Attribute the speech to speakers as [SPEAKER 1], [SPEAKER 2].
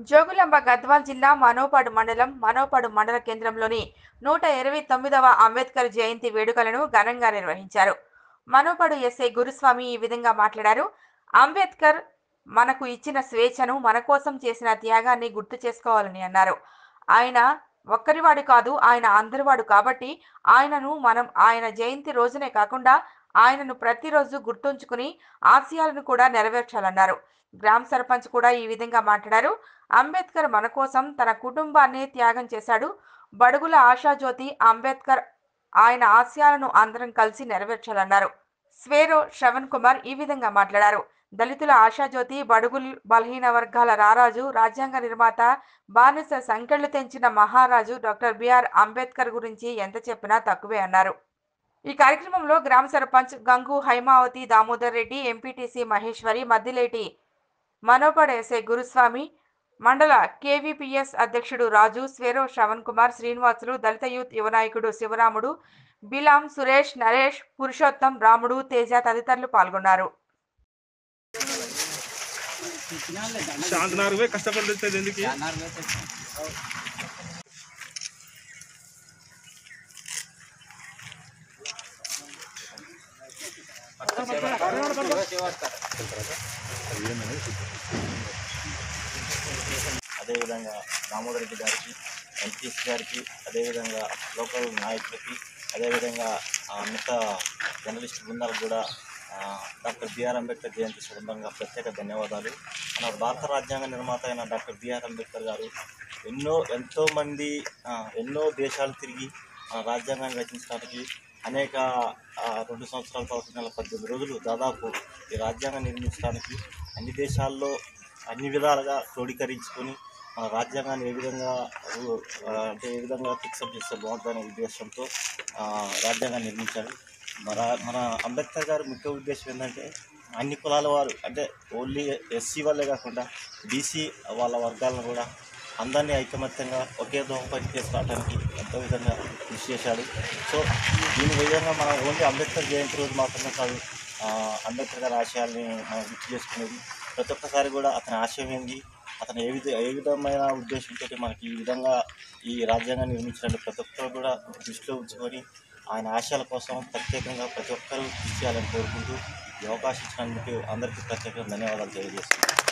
[SPEAKER 1] జోగులాంబ గద్వాల్ జిల్లా మనోపాడు మండలం మనోపాడు మండల కేంద్రంలోని నూట ఇరవై తొమ్మిదవ అంబేద్కర్ జయంతి వేడుకలను ఘనంగా నిర్వహించారు మనోపాడు ఎస్ఐ గురుస్వామి ఈ విధంగా మాట్లాడారు అంబేద్కర్ మనకు ఇచ్చిన స్వేచ్ఛను మన కోసం చేసిన త్యాగాన్ని గుర్తు చేసుకోవాలని అన్నారు ఆయన ఒక్కరివాడు కాదు ఆయన అందరివాడు కాబట్టి ఆయనను మనం ఆయన జయంతి రోజునే కాకుండా ఆయనను ప్రతిరోజు గుర్తుంచుకుని ఆశయాలను కూడా నెరవేర్చాలన్నారు గ్రామ సర్పంచ్ కూడా ఈ విధంగా మాట్లాడారు అంబేద్కర్ మన కోసం తన కుటుంబాన్ని త్యాగం చేశాడు బడుగుల ఆశాజ్యోతి అంబేద్కర్ ఆయన ఆశయాలను అందరం కలిసి నెరవేర్చాలన్నారు స్వేరో శ్రవణ్ కుమార్ ఈ విధంగా మాట్లాడారు దళితుల ఆశాజ్యోతి బడుగులు బలహీన వర్గాల రారాజు రాజ్యాంగ నిర్మాత బానిస సంకెళ్లు తెంచిన మహారాజు డాక్టర్ బిఆర్ అంబేద్కర్ గురించి ఎంత చెప్పినా తక్కువే అన్నారు ఈ కార్యక్రమంలో గ్రామ సర్పంచ్ గంగు హైమావతి దామోదర్ రెడ్డి ఎంపీటీసీ మహేశ్వరి మద్దిలేటి మనోపడ ఎస్ఐ గురుస్వామి మండల కేవీపీఎస్ అధ్యక్షుడు రాజు స్వేరో శ్రవణ్ కుమార్ శ్రీనివాసులు దళిత యూత్ యువనాయకుడు శివరాముడు బిలాం సురేష్ నరేష్ పురుషోత్తం రాముడు తేజ తదితరులు పాల్గొన్నారు
[SPEAKER 2] శాంతనారు పోయి కష్టపడుతుంది ఎందుకు
[SPEAKER 3] అదేవిధంగా దామోదర్ రెడ్డి గారికి ఎంపీసీ గారికి అదేవిధంగా లోకల్ నాయకులకి అదేవిధంగా ఆ, మిగతా జర్నలిస్ట్ బృందాలకు కూడా ఆ, డాక్టర్ బిఆర్ అంబేద్కర్ జయంతి సందర్భంగా ప్రత్యేక ధన్యవాదాలు మన భారత రాజ్యాంగ నిర్మాత అయిన డాక్టర్ బిఆర్ అంబేద్కర్ గారు ఎన్నో ఎంతోమంది ఆ, ఎన్నో దేశాలు తిరిగి మన రాజ్యాంగాన్ని రచించడానికి అనేక ఆ, రెండు సంవత్సరాల పదకొండు నెలల పద్దెనిమిది రోజులు దాదాపు ఈ రాజ్యాంగం నిర్మించడానికి అన్ని దేశాల్లో అన్ని విధాలుగా క్రోడీకరించుకొని మన రాజ్యాంగాన్ని ఏ విధంగా రు- ఆ, అంటే ఏ విధంగా ఫిక్సప్ చేస్తే బాగుంటుందనే ఉద్దేశంతో ఆ, రాజ్యాంగాన్ని నిర్మించారు మన మన అంబేద్కర్ గారి ముఖ్య ఉద్దేశం ఏంటంటే అన్ని కులాల వారు అంటే ఓన్లీ ఎస్సీ వాళ్ళే కాకుండా బీసీ వాళ్ళ వర్గాలను కూడా అందరినీ ఐకమత్యంగా ఒకే దోహపడి తీసుకురావడానికి ఎంతో విధంగా కృషి చేశాడు సో దీని విధంగా మనం ఓన్లీ అంబేద్కర్ జయంతి రోజు మాత్రమే కాదు ఆ, అంబేద్కర్ గారి ఆశయాల్ని మనం గుర్తు చేసుకునేది ప్రతి ఒక్కసారి కూడా అతని ఆశయం ఏంది అతను ఏ విధ ఏ విధమైన ఉద్దేశంతో మనకి ఈ విధంగా ఈ రాజ్యాంగాన్ని నిర్మించినట్టు ప్రతి ఒక్కరు కూడా దృష్టిలో ఉంచుకొని ఆయన ఆశయాల కోసం ప్రత్యేకంగా ప్రతి ఒక్కరూ కృషి చేయాలని కోరుకుంటూ ఈ అవకాశం ఇచ్చినందుకు అందరికీ ప్రత్యేకంగా ధన్యవాదాలు తెలియజేస్తున్నాను